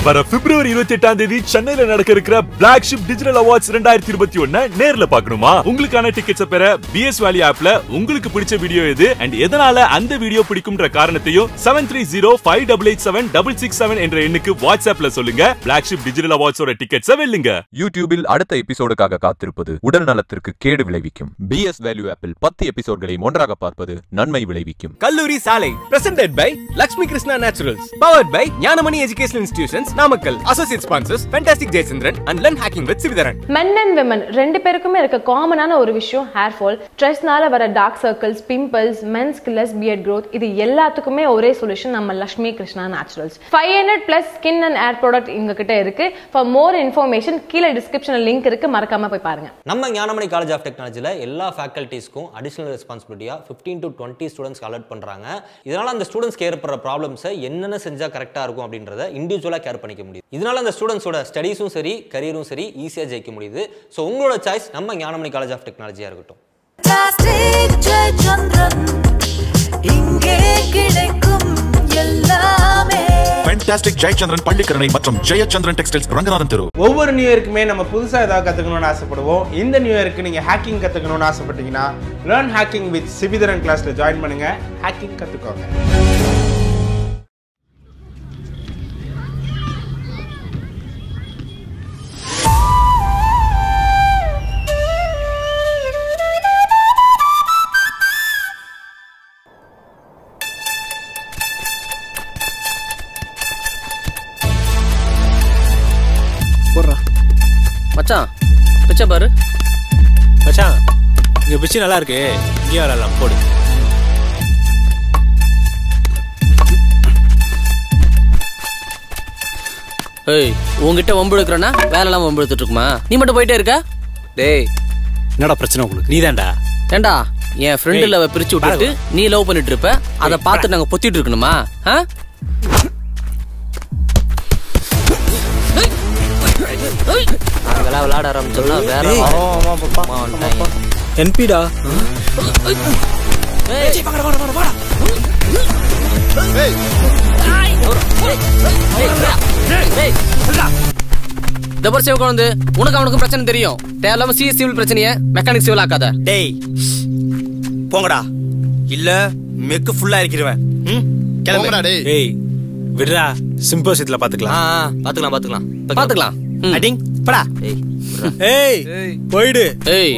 வர பிப்ரவரி இருபத்தி எட்டாம் தேதி சென்னையில நடக்க இருக்கிற பிளாக் ஷிப் டிஜிட்டல் அவார்ட்ஸ் ரெண்டாயிரத்தி இருபத்தி ஒன்னு நேர்ல பார்க்கணுமா உங்களுக்கான டிக்கெட்ஸ் பெற பிஎஸ் வேலி ஆப்ல உங்களுக்கு பிடிச்ச வீடியோ எது அண்ட் எதனால அந்த வீடியோ பிடிக்கும்ன்ற காரணத்தையும் seven three zero five double eight seven double six seven என்ற எண்ணுக்கு வாட்ஸ்அப்ல சொல்லுங்க பிளாக் ஷிப் டிஜிட்டல் அவார்ட்ஸோட டிக்கெட்ஸை வெல்லுங்க யூடியூபில் அடுத்த எபிசோடுக்காக காத்திருப்பது உடல் நலத்திற்கு கேடு விளைவிக்கும் பிஎஸ் வேல்யூ ஆப்பில் பத்து எபிசோட்களையும் ஒன்றாக பார்ப்பது நன்மை விளைவிக்கும் Kalloori Salai presented by Lakshmi Krishna naturals powered by Gnanamani educational institutions Namakkal associate sponsors fantastic Jayachandran and learn hacking with Sivitharan men and women ரெண்டு பேருக்குமே இருக்க காமனான ஒரு விஷயம் ஹேர் ஃபால் ஸ்ட்ரெஸ்னால வர டார்க் சர்க்கிள்ஸ் பிம்பிள்ஸ் மென்ஸ் கில்லஸ் பியர்ட் growth இது எல்லாத்துக்குமே ஒரே சொல்யூஷன் நம்ம Lakshmi Krishna naturals five hundred plus skin and hair product எங்க கிட்ட இருக்கு ஃபார் மோர் இன்ஃபர்மேஷன் கீழே டிஸ்கிரிப்ஷனில் லிங்க் இருக்கு மறக்காம போய் பாருங்க நம்ம ஞானமணி காலேஜ் ஆஃப் டெக்னாலஜியில் எல்லா ஃபேக்கல்ட்டிஸ்க்கும் அடிஷனல் ரெஸ்பான்சிபிலிட்டியாக ஃபிஃப்டீன் டு டுவெண்ட்டி ஸ்டூடெண்ட்ஸ்க்கு அலர்ட் பண்ணுறாங்க இதனால் அந்த ஸ்டூடெண்ட்ஸ்க்கு ஏற்படுற ப்ராப்ளம்ஸை என்னென்ன செஞ்சால் கரெக்டாக இருக்கும் அப்படின்றத இண்டிவிஜுவலாக கேர் பண்ணிக்க முடியுது இதனால் அந்த ஸ்டூடெண்ட்ஸோட ஸ்டடீஸும் சரி கரியரும் சரி ஈஸியாக ஜெயிக்க முடியுது ஸோ உங்களோட சாய்ஸ் நம்ம ஞானமணி காலேஜ் ஆஃப் டெக்னாலஜியாக இருக்கட்டும் பிளாஸ்டிக் ஜெயச்சந்திரன் இங்கே கிடைக்கும் எல்லாமே ஃபேண்டாஸ்டிக் ஜெயச்சந்திரன் பள்ளிக்கரணை மற்றும் ஜெயச்சந்திரன் டெக்ஸ்டைல்ஸ் ரங்கநாதன் தெரு ஒவ்வொரு நியூ இயருக்குமே நம்ம புதுசாக ஏதாவது கற்றுக்கணும்னு ஆசைப்படுவோம் இந்த நியூ இயருக்கு நீங்கள் ஹேக்கிங் கற்றுக்கணும்னு ஆசைப்பட்டீங்கன்னா லேர்ன் ஹேக்கிங் வித் சிபிதரன் கிளாஸில் ஜாயின் பண்ணுங்க ஹேக்கிங் கற்றுக்கோங்க போடுறா மச்சான் பிச்சை பாரு மச்சான் இங்கே பிச்சு நல்லா இருக்கு இங்கேயே விளாட்லாம் போடு ஏய் உன்கிட்ட வம்பு எடுக்கிறனா வேலைலாம் வம்பு எடுத்துட்டு இருக்குமா நீ மட்டும் போயிட்டே இருக்க டேய் என்னடா பிரச்சனை உங்களுக்கு நீதான்டா ஏண்டா என் ஃப்ரெண்டு ஏய், லவ் பிரிச்சு விட்டுட்டு பாருங்க. நீ லவ் பண்ணிட்டு இருப்ப அதை பார்த்து நாங்க பொத்திட்டு இருக்கணுமா ஆ? நாங்கெல்லாம் விளையாட ஆரம்பிச்சோம்னா வேற டேய். மாட்டாங்க. என்பிடா ஏய். ஏய். இந்த பாரு சிவகுழந்து உனக்கு அவனுக்கும் பிரச்சனை தெரியும் தேவையில்லாம சிஎஸ் சிவில் பிரச்சனைய மெக்கானிக் சிவில் ஆக்காத டேய் போங்கடா இல்ல மெக்கு ஃபுல்லா இருக்கிறவன் ம் கிளம்புடா டேய் டேய் விடுடா சிம்போசியத்துல பாத்துக்கலாம் பாத்துக்கலாம் பாத்துக்கலாம் பாத்துக்கலாம் ம். அடிங் படா ஏய் ஏய் போயிடு ஏய்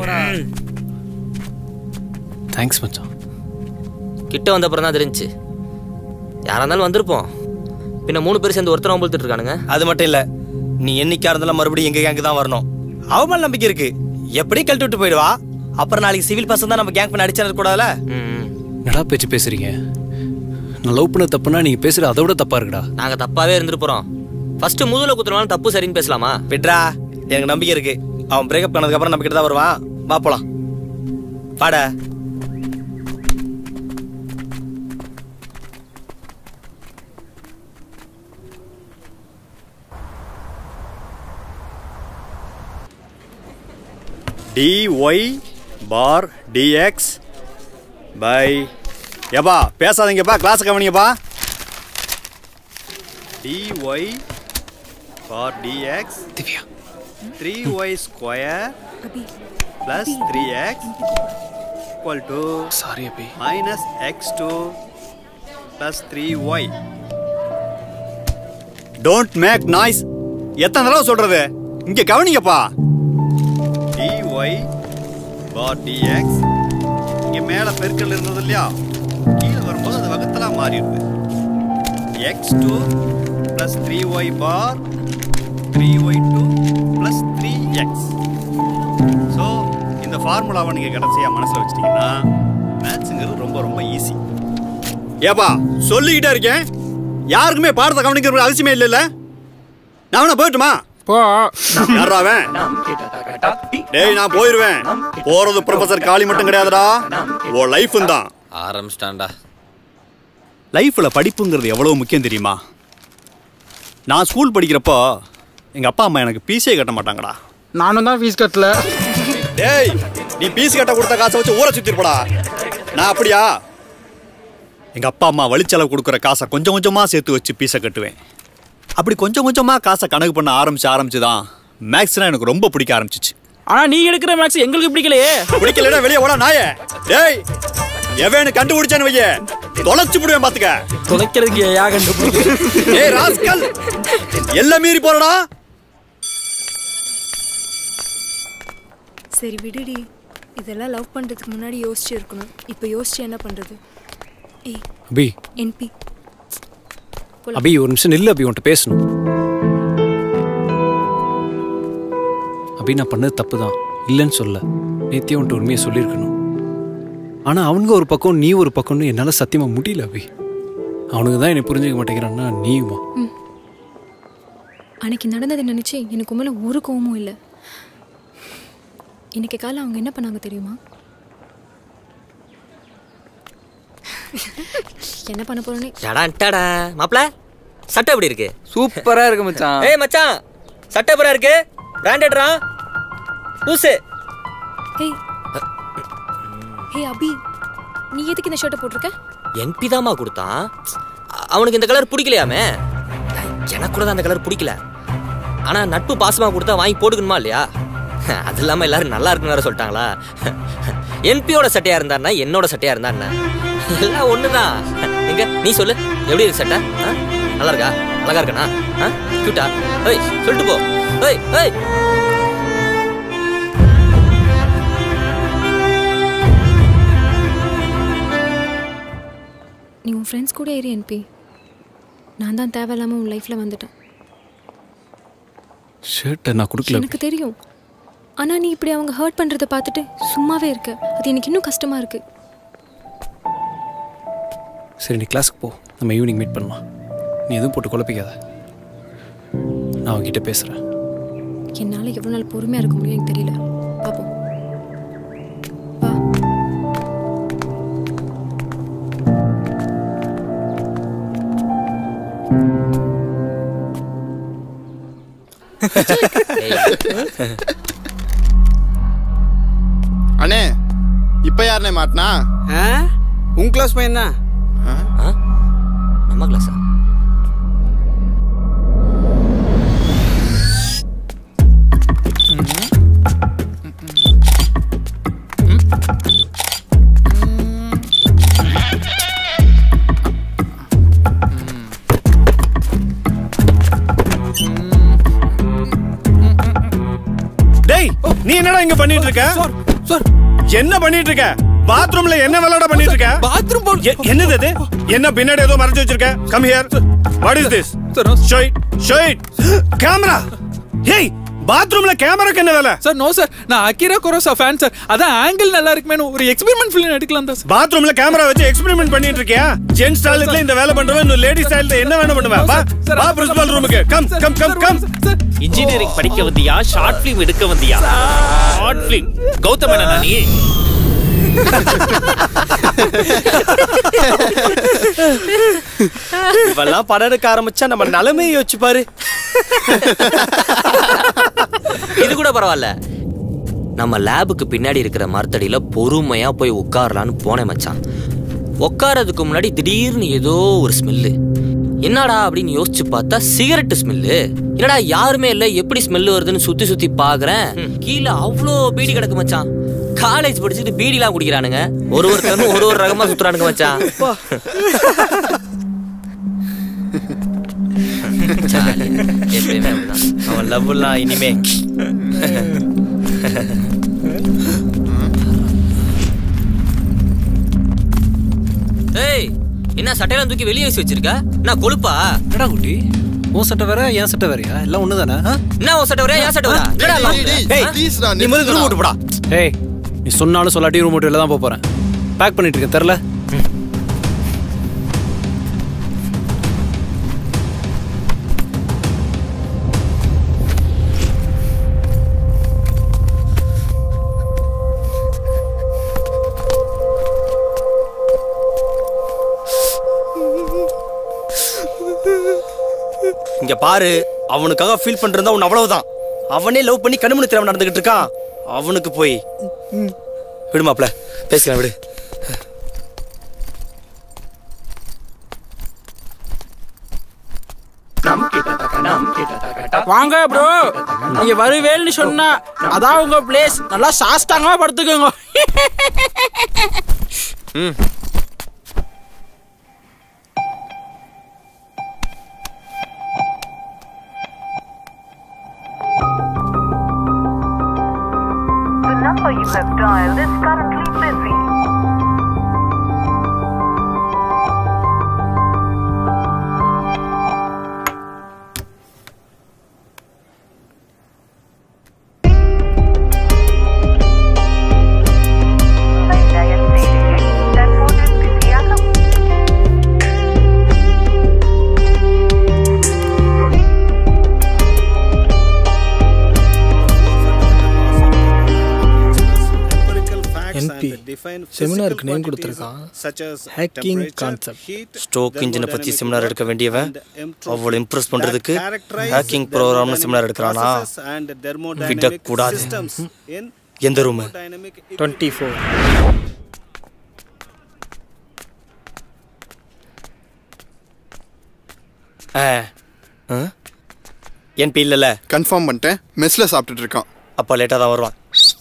தேங்க்ஸ் மச்சான் கிட்ட வந்த அப்புறம் தான் தெரிஞ்சுச்சு யாரா இருந்தாலும் வந்திருப்போம் பின்ன மூணு பேர் சேர்ந்து ஒருத்தர் வம்பிழுத்துட்டு இருக்கானுங்க அது மட்டும் இல்ல நீ என்னைக்கா இருந்தாலும் மறுபடியும் எங்க கேங்கு தான் வரணும் அவ மேல நம்பிக்கை இருக்கு எப்படி கழட்டி விட்டு போயிடுவா அப்புறம் நாளைக்கு சிவில் பசங்க தான் நம்ம கேங் பண்ண அடிச்சு கூடாதுல என்னடா பேச்சு பேசுறீங்க நான் லவ் பண்ண தப்புனா நீங்க பேசுற அதை விட தப்பா இருக்குடா நாங்க தப்பாவே இருந்துட்டு போறோம் ஃபர்ஸ்ட் முதுகுல குத்துறவாலும் தப்பு சரின்னு பேசலாமா விட்ரா எனக்கு நம்பிக்கை இருக்கு அவன் பிரேக்கப் பண்ணதுக்கு அப்புறம் நம்ம கிட்ட தான் வருவான் வா போலாம் வாடா dy பார் dx பை ஏப்பா பேசாதீங்கப்பா கிளாஸ் கவனிங்கப்பா dy by dx Divya three y square plus three x equal to sorry Abhi minus x two plus three y don't make noise எத்தனை தடவை சொல்றது இங்க கவனிங்கப்பா dy பார் dx இங்க மேல பெருக்கல் இருந்தது இல்லையா கீழே வரும்போது அது வகுத்தலா மாறிடுது x two plus three y by three y two plus three x so இந்த ஃபார்முலாவை நீங்கள் கடைசியாக மனசில் வச்சிட்டீங்கன்னா மேத்ஸுங்கிறது ரொம்ப ரொம்ப ஈஸி ஏப்பா சொல்லிக்கிட்டே இருக்கேன் யாருக்குமே பாடத்தை கவனிக்கிற அவசியமே இல்லைல்ல நான் வேணா போயிட்டுமா போ யாரா அவன் டேய் நான் போயிருவேன் போறது ப்ரொஃபசர் காளி மட்டும் கிடையாதுடா ஓ லைஃப் தான் ஆரம்பிச்சிட்டான்டா லைஃப்ல படிப்புங்கிறது எவ்வளவு முக்கியம் தெரியுமா நான் ஸ்கூல் படிக்கிறப்போ எங்க அப்பா அம்மா எனக்கு பீஸே கட்ட மாட்டாங்கடா நானும் தான் ஃபீஸ் கட்டல டேய் நீ பீஸ் கட்ட கொடுத்த காசை வச்சு ஊரை சுத்திருப்படா நான் அப்படியா எங்க அப்பா அம்மா வழிச்செலவு கொடுக்குற காசை கொஞ்சம் கொஞ்சமா சேர்த்து வச்சு பீஸை கட்டுவேன் அப்படி கொஞ்சம் கொஞ்சமா காசை கணக்கு பண்ண ஆரம்பிச்சு ஆரம்பிச்சு தான் மேக்ஸ்னா எனக்கு ரொம்ப பிடிக்க ஆரம்பிச்சிச்சு ஆனா நீ எடுக்கிற மேக்ஸ் எங்களுக்கு பிடிக்கலையே பிடிக்கலடா வெளியே ஓட நாயே டேய் எவனு கண்டுபிடிச்சான்னு வையே தொலைச்சு விடுவேன் பாத்துக்க தொலைக்கிறதுக்கு யா கண்டுபிடிக்க ஏய் ராஸ்கல் எல்லாம் மீறி போறடா சரி விடுடி இதெல்லாம் லவ் பண்றதுக்கு முன்னாடி யோசிச்சு இருக்கணும் இப்போ யோசிச்சு என்ன பண்றது ஏய் அபி என்பி அபி ஒரு நிமிஷம் நில்லு அபி உன்கிட்ட பேசணும் அபி நான் பண்ணது தப்பு தான் இல்லைன்னு சொல்ல நேத்தியே உன்ட்டு உண்மையை சொல்லியிருக்கணும் ஆனால் அவனுங்க ஒரு பக்கம் நீ ஒரு பக்கம்னு என்னால் சத்தியமாக முடியல அபி அவனுக்கு தான் என்னை புரிஞ்சுக்க மாட்டேங்கிறான்னா நீயுமா அன்னைக்கு நடந்ததை நினைச்சு எனக்கு மேல ஒரு கோவமும் இல்லை இன்னைக்கு காலை அவங்க என்ன பண்ணாங்க தெரியுமா என்ன பண்ண போறேன்னு டடா டடா மாப்ள சட்டை எப்படி இருக்கு சூப்பரா இருக்கு மச்சான் ஏய் மச்சான் சட்டை எப்பரா இருக்கு பிராண்டட்ரா பூசு ஹேய் ஹே அபி நீ எதுக்கு இந்த ஷர்ட்டை போட்டிருக்க என்பி தாமா கொடுத்தான் அ- அவனுக்கு இந்த கலர் பிடிக்கலையாமே எனக்கு கூட தான் அந்த கலர் பிடிக்கல ஆனா நட்பு பாசமா கொடுத்தா வாங்கி போட்டுக்கணுமா இல்லையா அது இல்லாம எல்லாரும் நல்லா இருக்குன்னு வேற சொல்லிட்டாங்களா என்பியோட சட்டையா இருந்தாருன்னா என்னோட சட்டையா இருந்தா என்ன எல்லாம் ஒண்ணுதான் எங்க நீ சொல்லு எப்படி இருக்கு சட்டை ஆ? நல்லா இருக்கா அழகா இருக்கனா கியூட்டா ஏய் சொல்லிட்டு போ ஏய் ஏய் நீ உன் ஃப்ரெண்ட்ஸ் கூட ஏறி என்பி நான் தான் தேவையில்லாம உன் லைஃப்ல வந்துட்டேன் ஷர்ட்டை நான் கொடுக்கல எனக்கு தெரியும் ஆனா நீ இப்படி அவங்க ஹர்ட் பண்றத பார்த்துட்டு சும்மாவே இருக்க அது எனக்கு இன்னும் கஷ்டமா இருக்கு சரி நீ கிளாஸுக்கு போ நம்ம ஈவினிங் மீட் பண்ணலாம் நீ எதுவும் போட்டு குழப்பிக்காத நான் அவங்ககிட்ட பேசுகிறேன் என்னால எவ்வளவு நாள் பொறுமையா இருக்க முடியும் எனக்கு தெரியல பாப்போம் அண்ணே இப்ப யாருனே மாட்டினா உன் கிளாஸ் பையன் தான் நம்ம கிளாஸா டேய் நீ என்னடா இங்க பண்ணிட்டு இருக்க என்ன பண்ணிட்டு இருக்க பாத்ரூம்ல என்ன விளையாட பண்ணிட்டு இருக்க பாத்ரூம் என்னது அது என்ன பின்னாடி ஏதோ மறைச்சு வச்சிருக்க come here what is this show it show it camera hey பாத்ரூம்ல கேமராக்கு என்ன வேலை சார் நோ சார் நான் அகிரா குரோசா ஃபேன் சார் அதான் ஆங்கிள் நல்லா இருக்குமேனு ஒரு எக்ஸ்பெரிமெண்ட் ஃபிலிம் எடுக்கலாம் தான் சார் பாத்ரூம்ல கேமரா வச்சு எக்ஸ்பெரிமெண்ட் பண்ணிட்டு இருக்கியா ஜென்ஸ் ஸ்டைல்ல இந்த வேலை பண்றவன் இன்னும் லேடி ஸ்டைல்ல என்ன வேணும் பண்ணுவ வா வா பிரின்சிபல் ரூமுக்கு come come come come engineering படிக்க வந்தியா ஷார்ட் ஃபிலிம் எடுக்க வந்தியா ஷார்ட் ஃபிலிம் கௌதம் என்ன நீ இவெல்லாம் படம் எடுக்க ஆரம்பிச்சா நம்ம நிலைமையை யோசிச்சு பாரு இது கூட பரவாயில்ல நம்ம லேபுக்கு பின்னாடி இருக்கிற மரத்தடியில பொறுமையா போய் உட்காரலான்னு போனேன் மச்சான் உட்காரதுக்கு முன்னாடி திடீர்னு ஏதோ ஒரு ஸ்மெல்லு என்னடா அப்படின்னு யோசிச்சு பார்த்தா சிகரெட் ஸ்மெல்லு என்னடா யாருமே இல்லை எப்படி ஸ்மெல்லு வருதுன்னு சுத்தி சுத்தி பாக்குறேன் கீழே அவ்வளோ பீடி கிடக்கு மச்சான் காலேஜ் படிச்சுட்டு பீடிலாம் குடிக்கிறானுங்க ஒரு ஒருத்தரும் ஒரு ஒரு ரகமா சுத்துறானுங்க மச்சான் ஜாலி. எப்பயுமே அப்படிதான். அவன் லவ்லாம் இனிமே ஏய் என்ன சட்டையெல்லாம் தூக்கி வெளியே வச்சு வச்சிருக்க நான் கொழுப்பா என்னடா குட்டி உன் சட்டை வேற என் சட்டை வேறயா எல்லாம் ஒன்று தானே என்ன உன் சட்டை வரையா என் சட்டை வரா என்னடா long? ஆ? நீ முதல்ல ரூம் விட்டு போடா ஏய் நீ சொன்னாலும் சொல்லாட்டி ரூம் விட்டு வெளில தான் போக போறேன் பேக் பண்ணிட்டு இருக்கேன் தெரில இங்க பாரு அவனுக்காக ஃபீல் பண்றதா உன் அவ்வளவுதான் அவனே லவ் பண்ணி கண்ணுமணி திறமை நடந்துகிட்டு இருக்கான் அவனுக்கு போய் விடுமாப்ல பேசலாம் விடு Nam kita tak வாங்க ப்ரோ நீங்க வருவேல்னு சொன்னா அதான் உங்க பிளேஸ் நல்லா சாஸ்தாங்கமா படுத்துக்கோங்க ம் The number you have dialed is currently busy. NP செமினாருக்கு நேம் கொடுத்துருக்கான் ஹேக்கிங் கான்செப்ட் ஸ்டோக் இன்ஜினை பத்தி செமினார் எடுக்க வேண்டியவன் அவ்வளவு இம்ப்ரெஸ் பண்றதுக்கு ஹேக்கிங் ப்ரோக்ராம்னு செமினார் எடுக்கிறானா விடக்கூடாது எந்த ரூம் டுவெண்ட்டி ஃபோர் என்பி இல்லைல்ல கன்ஃபார்ம் பண்ணிட்டேன் மெஸ்ல சாப்பிட்டுட்டு இருக்கான் அப்போ லேட்டாக தான் வருவான்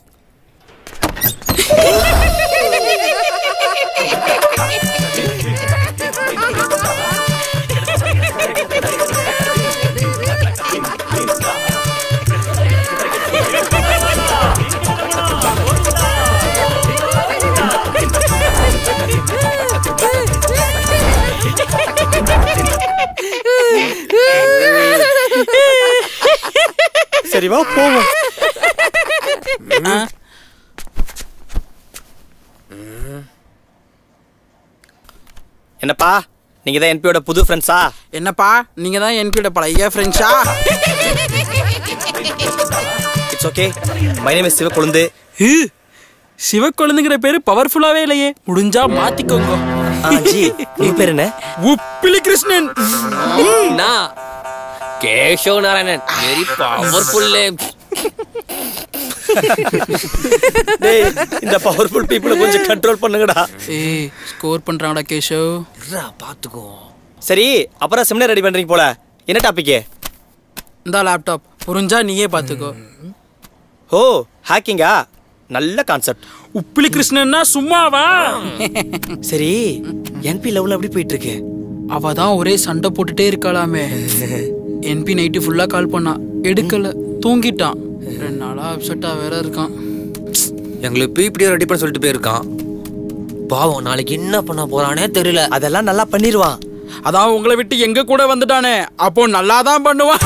சரி வா போவோம் என்னப்பா நீங்க தான் என்பியோட புது ஃப்ரெண்ட்ஸா என்னப்பா நீங்க தான் என்பியோட பழைய ஃப்ரெண்ட்ஸா it's okay my name is Sivakozhundhu சிவக்கொழுந்துங்கிற பேரு பவர்ஃபுல்லாவே இல்லையே முடிஞ்சா மாத்திக்கோங்க ஆ, ஜி உங்க பேர் என்ன உப்பிலி கிருஷ்ணன் நான் கேஷவ் நாராயணன் வெரி பவர்ஃபுல் டேய் இந்த பவர்ஃபுல் பீப்புளை கொஞ்சம் கண்ட்ரோல் பண்ணுங்கடா ஏய் ஸ்கோர் பண்றாங்கடா கேஷவ் பாத்துக்கோ சரி அப்புறம் செமினார் ரெடி பண்றீங்க போல என்ன டாபிக் இந்த லேப்டாப் புரிஞ்சா நீயே பாத்துக்கோ ஓ ஹேக்கிங்கா நல்ல கான்செப்ட் உப்பிலி கிருஷ்ணன்னா சும்மாவா சரி என்பி லெவல் எப்படி போயிட்டு இருக்கு அவ தான் ஒரே சண்டை போட்டுட்டே இருக்காளாமே என்பி நைட்டு ஃபுல்லா கால் பண்ணா எடுக்கல தூங்கிட்டான் ரெண்டு நாளா அப்செட்டா வேற இருக்கான் எங்களுக்கு பிபிடியோ ரெடி பண்ண சொல்லிட்டு போயிருக்கான் பாவம் நாளைக்கு என்ன பண்ண போறானே தெரியல அதெல்லாம் நல்லா பண்ணிடுவான் அதான் உங்களை விட்டு எங்க கூட வந்துட்டானே அப்போ நல்லா தான் பண்ணுவான்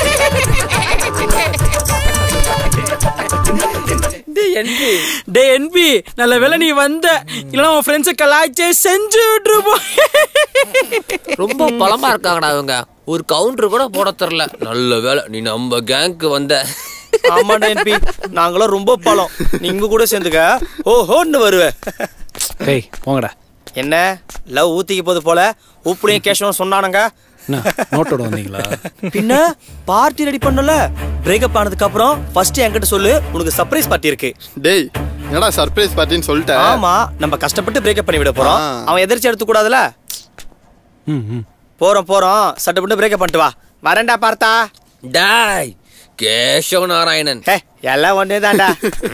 டே என்பி நல்ல வேளை நீ வந்த இல்லைன்னா உன் ஃப்ரெண்ட்ஸை கலாய்ச்சே செஞ்சு விட்டுருப்போம் ரொம்ப பலமா இருக்காங்கடா இவங்க ஒரு கவுண்டர் கூட போட தெரியல நல்ல வேலை நீ நம்ம கேங்க்கு வந்த ஆமாடா என்பி நாங்களும் ரொம்ப பழம் நீங்க கூட சேர்ந்துக்க ஓஹோன்னு வருவேன் டேய் போங்கடா என்ன லவ் ஊத்திக்க போது போல உப்புடையும் கேஷவும் சொன்னானுங்க என்ன நோட்டோட வந்தீங்களா பின்ன பார்ட்டி ரெடி பண்ணல பிரேக்கப் ஆனதுக்கு அப்புறம் ஃபர்ஸ்ட் என்கிட்ட சொல்லு உனக்கு சர்ப்ரைஸ் பார்ட்டி இருக்கு டேய் என்னடா சர்ப்ரைஸ் பார்ட்டின்னு சொல்லிட்டேன் ஆமா நம்ம கஷ்டப்பட்டு பிரேக்கப் பண்ணி விட போறோம் ஆ. அவன் எதிர்த்து எடுத்து கூடாதுல ம் ம் போறோம் போறோம் சட்டப்பட்டு பிரேக்கப் பண்ணிட்டு வா வரேன்டா பார்த்தா டாய் கேஷவ் நாராயணன் ஹே எல்லாம் ஒன்னே தான்டா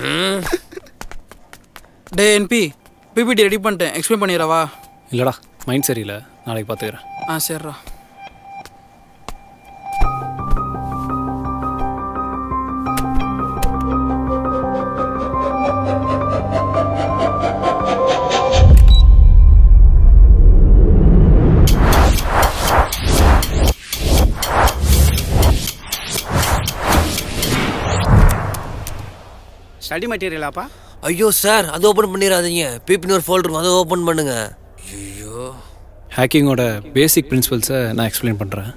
டே என்பி பிபிடி ரெடி பண்ணிட்டேன் எக்ஸ்பிளைன் பண்ணிடுறவா இல்லைடா மைண்ட் சரியில்லை நாளைக்கு பார்த்துக்கிறேன் ஆ சரிடா ஸ்டடி மெட்டீரியலாப்பா ஐயோ சார் அது ஓபன் பண்ணிடாதீங்க பிபின் ஒரு ஃபோல்டர் அதை ஓபன் பண்ணுங்க ஐயோ ஹேக்கிங்கோட பேசிக் பிரின்சிபல்ஸை நான் எக்ஸ்பிளைன் பண்ணுறேன்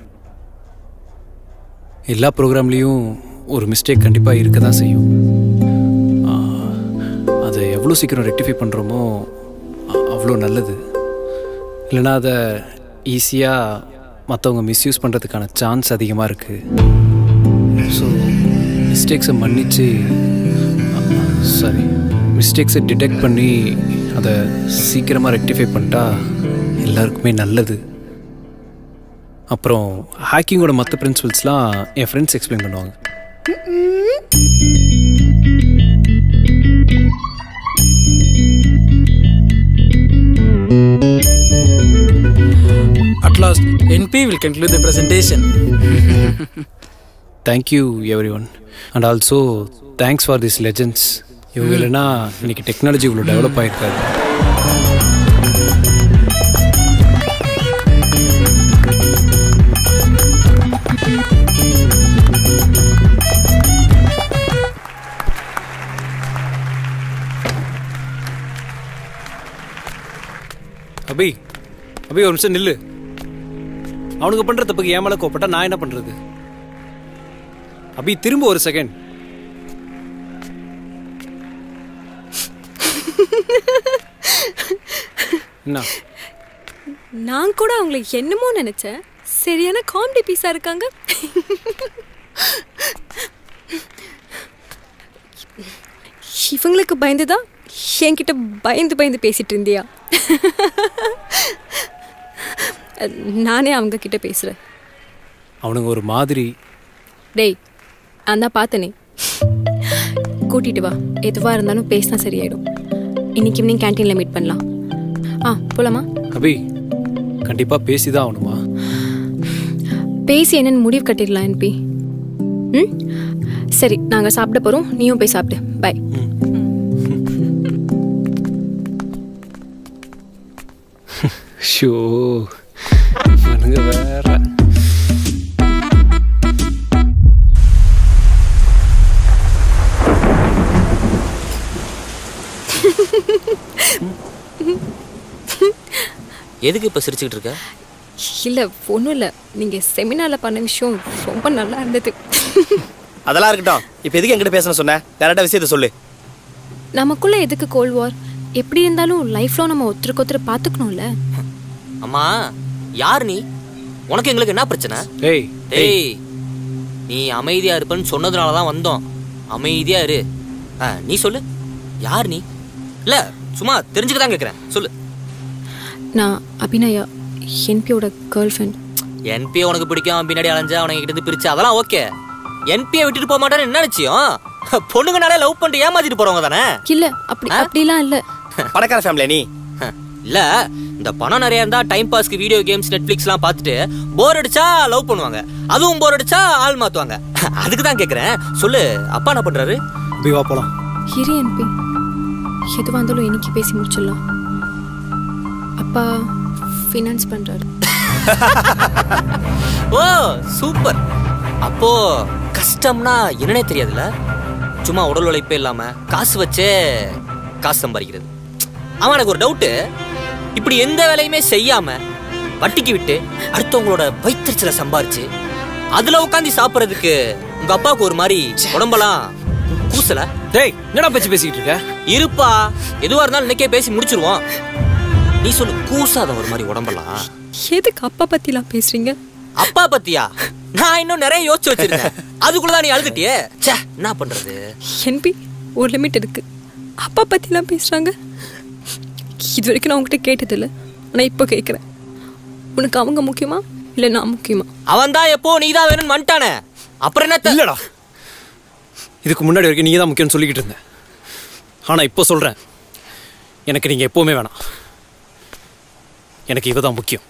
எல்லா ப்ரோக்ராம்லேயும் ஒரு மிஸ்டேக் கண்டிப்பாக இருக்க தான் செய்யும் ஆ, அதை எவ்வளோ சீக்கிரம் ரெக்டிஃபை பண்ணுறோமோ அவ்வளோ நல்லது இல்லைன்னா அதை ஈஸியாக மற்றவங்க மிஸ்யூஸ் பண்ணுறதுக்கான சான்ஸ் அதிகமாக இருக்குது ஸோ மிஸ்டேக்ஸை மன்னித்து சாரி மிஸ்டேக்ஸை டிடெக்ட் பண்ணி அதை சீக்கிரமாக ரெக்டிஃபை பண்ணிட்டா எல்லாருக்குமே நல்லது அப்புறம் ஹேக்கிங்கோட மற்ற பிரின்சிபல்ஸ்லாம் என் ஃப்ரெண்ட்ஸ் எக்ஸ்பிளைன் பண்ணுவாங்க At last, NP will conclude the presentation. Thank you everyone and also thanks for this legends இவங்க இல்லைன்னா இன்னைக்கு டெக்னாலஜி இவ்வளோ டெவலப் ஆகிருக்காது அபி அபி ஒரு நிமிஷம் நில்லு அவனுங்க பண்ற தப்புக்கு ஏன் மேல கோப்பட்டா நான் என்ன பண்றது அபி திரும்ப ஒரு செகண்ட் என்ன நான் கூட அவங்களை என்னமோ நினைச்சேன் சரியான காமெடி பீஸா இருக்காங்க இவங்களுக்கு பயந்துதான் என்கிட்ட பயந்து பயந்து பேசிட்டு இருந்தியா நானே அவங்க கிட்ட பேசுறேன் அவனுங்க ஒரு மாதிரி டேய் நான் தான் பார்த்தனே கூட்டிட்டு வா எதுவாக இருந்தாலும் பேசினா சரியாயிடும் இன்னைக்கு ஈவினிங் கேன்டீனில் மீட் பண்ணலாம் ஆ போலாமா அபி கண்டிப்பா பேசிதான் ஆகணுமா பேசி என்னன்னு முடிவு கட்டிடலாம் என்பி ம் சரி நாங்கள் சாப்பிட போகிறோம் நீயும் போய் சாப்பிடு பாய் ஷோ இவனுங்க வேற எதுக்கு இப்போ சிரிச்சுக்கிட்டு இருக்க இல்லை ஒன்றும் இல்லை நீங்கள் செமினாரில் பண்ண விஷயம் ரொம்ப நல்லா இருந்தது அதெல்லாம் இருக்கட்டும் இப்போ எதுக்கு என்கிட்ட பேசணும் சொன்ன டேரக்டா விஷயத்த சொல்லு நமக்குள்ள எதுக்கு கோல்ட் வார் எப்படி இருந்தாலும் லைஃப்ல நம்ம ஒருத்தருக்கு ஒருத்தர் பார்த்துக்கணும்ல அம்மா யார் நீ உனக்கு எங்களுக்கு என்ன பிரச்சனை டேய் டேய் நீ அமைதியா இருப்பேன்னு சொன்னதுனால தான் வந்தோம் அமைதியா இரு ஆ, நீ சொல்லு யார் நீ இல்ல சும்மா தெரிஞ்சுக்க தான் கேட்குறேன் சொல்லு நான் அபிநயா என்பியோட கேர்ள் ஃப்ரெண்ட் என்பி உனக்கு பிடிக்கும் பின்னாடி அலைஞ்சா அவனை கிட்ட இருந்து பிரிச்சு அதெல்லாம் ஓகே என்பியை விட்டுட்டு போக மாட்டேன்னு என்ன நிச்சயம் பொண்ணுங்கனாலே லவ் பண்ணிட்டு ஏமாத்திட்டு போறவங்க தானே இல்ல அப்படி அப்படிலாம் இல்ல பணக்கார ஃபேமிலியா நீ இல்ல இந்த பணம் நிறைய இருந்தா டைம் பாஸ்க்கு வீடியோ கேம்ஸ் நெட்ஃபிளிக்ஸ்லாம் பார்த்துட்டு போர் அடிச்சா லவ் பண்ணுவாங்க அதுவும் போர் அடிச்சா ஆள் மாத்துவாங்க அதுக்கு தான் கேக்குறேன் சொல்லு அப்பா என்ன பண்றாரு அபி வா போலாம் இரு என்பி எதுவாக இருந்தாலும் இன்னைக்கு பேசி முடிச்சிடலாம் அப்பா ஃபினான்ஸ் பண்றாரு ஓ சூப்பர் அப்போ கஷ்டம்னா என்னன்னே தெரியாதுல்ல சும்மா உடல் உழைப்பே இல்லாம காசு வச்சே காசு சம்பாதிக்கிறது அவன் எனக்கு ஒரு டவுட்டு இப்படி எந்த வேலையுமே செய்யாம வட்டிக்கு விட்டு அடுத்தவங்களோட வயிற்றுச்சலை சம்பாரிச்சு அதுல உட்காந்து சாப்பிடுறதுக்கு உங்க அப்பாவுக்கு ஒரு மாதிரி உடம்பெல்லாம் கூசல டேய் என்னடா பேச்சு பேசிக்கிட்டு இருக்க இருப்பா எதுவா இருந்தாலும் இன்னைக்கே பேசி முடிச்சிருவோம் நீ சொல்லு கூசாத ஒரு மாதிரி உடம்பெல்லாம் எதுக்கு அப்பா பத்திலாம் பேசுறீங்க அப்பா பத்தியா நான் இன்னும் நிறைய யோசிச்சு வச்சிருக்கேன் அதுக்குள்ளதான் நீ அழுதுட்டியே ச்சே என்ன பண்றது என்பி ஒரு லிமிட் இருக்கு அப்பா பத்திலாம் பேசுறாங்க இது வரைக்கும் நான் உங்ககிட்ட கேட்டதில்ல ஆனா இப்போ கேட்குறேன் உனக்கு அவங்க முக்கியமா இல்லை நான் முக்கியமா அவன் தான் எப்போ நீ தான் வேணும்னு வந்துட்டானே அப்புறம் என்ன இல்லடா இதுக்கு முன்னாடி வரைக்கும் நீங்க தான் முக்கியம்னு சொல்லிக்கிட்டு இருந்தேன் ஆனா இப்போ சொல்றேன் எனக்கு நீங்க எப்பவுமே வேணாம் எனக்கு இவ தான் முக்கியம்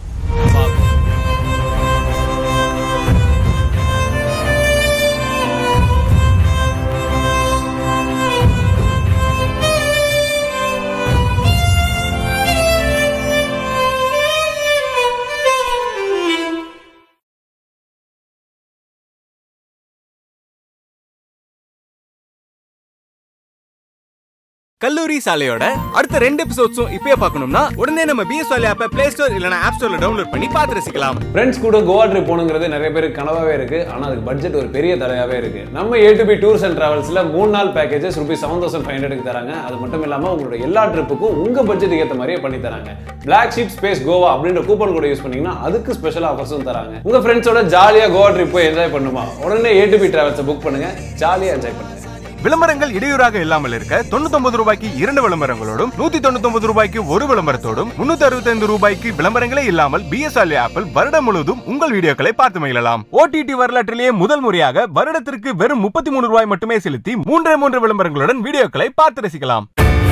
கல்லூரி சாலையோட அடுத்த ரெண்டு எபிசோட்ஸும் இப்பயே பார்க்கணும்னா உடனே நம்ம பிஎஸ் வாலி ஆப்பை பிளே ஸ்டோர் இல்லனா ஆப் ஸ்டோர்ல டவுன்லோட் பண்ணி பார்த்து ரசிக்கலாம் ஃப்ரெண்ட்ஸ் கூட கோவா ட்ரிப் போகணுங்கிறது நிறைய பேருக்கு கனவாவே இருக்கு ஆனால் அதுக்கு பட்ஜெட் ஒரு பெரிய தடையாவே இருக்கு நம்ம A to B tours and டிராவல்ஸ்ல மூணு நாள் packages rupees seven thousand five ஹண்ட்ரடுக்கு தராங்க அது மட்டும் இல்லாமல் உங்களோட எல்லா ட்ரிப்புக்கும் உங்க பட்ஜெட்டுக்கு ஏற்ற மாதிரியே பண்ணி தராங்க பிளாக் ஷீப் ஸ்பேஸ் கோவா அப்படின்ற கூப்பன் கூட யூஸ் பண்ணீங்கன்னா அதுக்கு ஸ்பெஷல் ஆஃபர்ஸும் தராங்க உங்க ஃப்ரெண்ட்ஸோட ஜாலியாக கோவா ட்ரிப் போய் என்ஜாய் பண்ணுமா உடனே ஏ டு பி டிராவல்ஸை புக் பண்ணுங்க ஜாலியாக என்ஜாய் பண்ணுங்க விளம்பரங்கள் இடையூறாக இல்லாமல் இருக்க தொண்ணூத்தி ரூபாய்க்கு இரண்டு விளம்பரங்களோடும் நூத்தி தொண்ணூத்தி ரூபாய்க்கு ஒரு விளம்பரத்தோடும் முன்னூத்தி அறுபத்தைந்து ரூபாய்க்கு விளம்பரங்களே இல்லாமல் பிஎஸ்ஆர்ஏ ஆப்பிள் வருடம் முழுவதும் உங்கள் வீடியோக்களை பார்த்து மகிழலாம் ஓடிடி வரலாற்றிலேயே முதல் முறையாக வருடத்திற்கு வெறும் முப்பத்தி மூணு ரூபாய் மட்டுமே செலுத்தி மூன்றே மூன்று விளம்பரங்களுடன் வீடியோக்களை பார்த்து ரசிக்கலாம்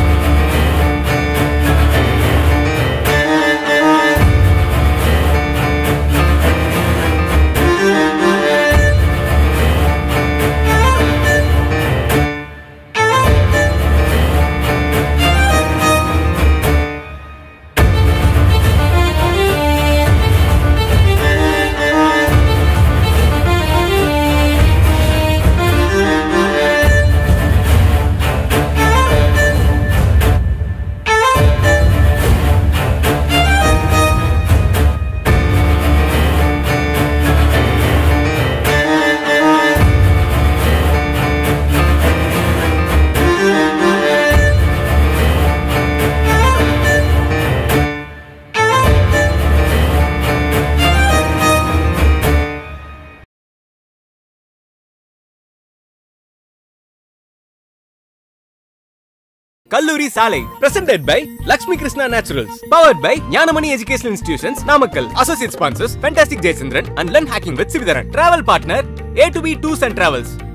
Kalloori Salai presented by Lakshmi Krishna naturals powered by Gnanamani educational institutions Namakkal associate sponsors fantastic Jayachandran and learn hacking with Sivitharan travel partner A to B tours and travels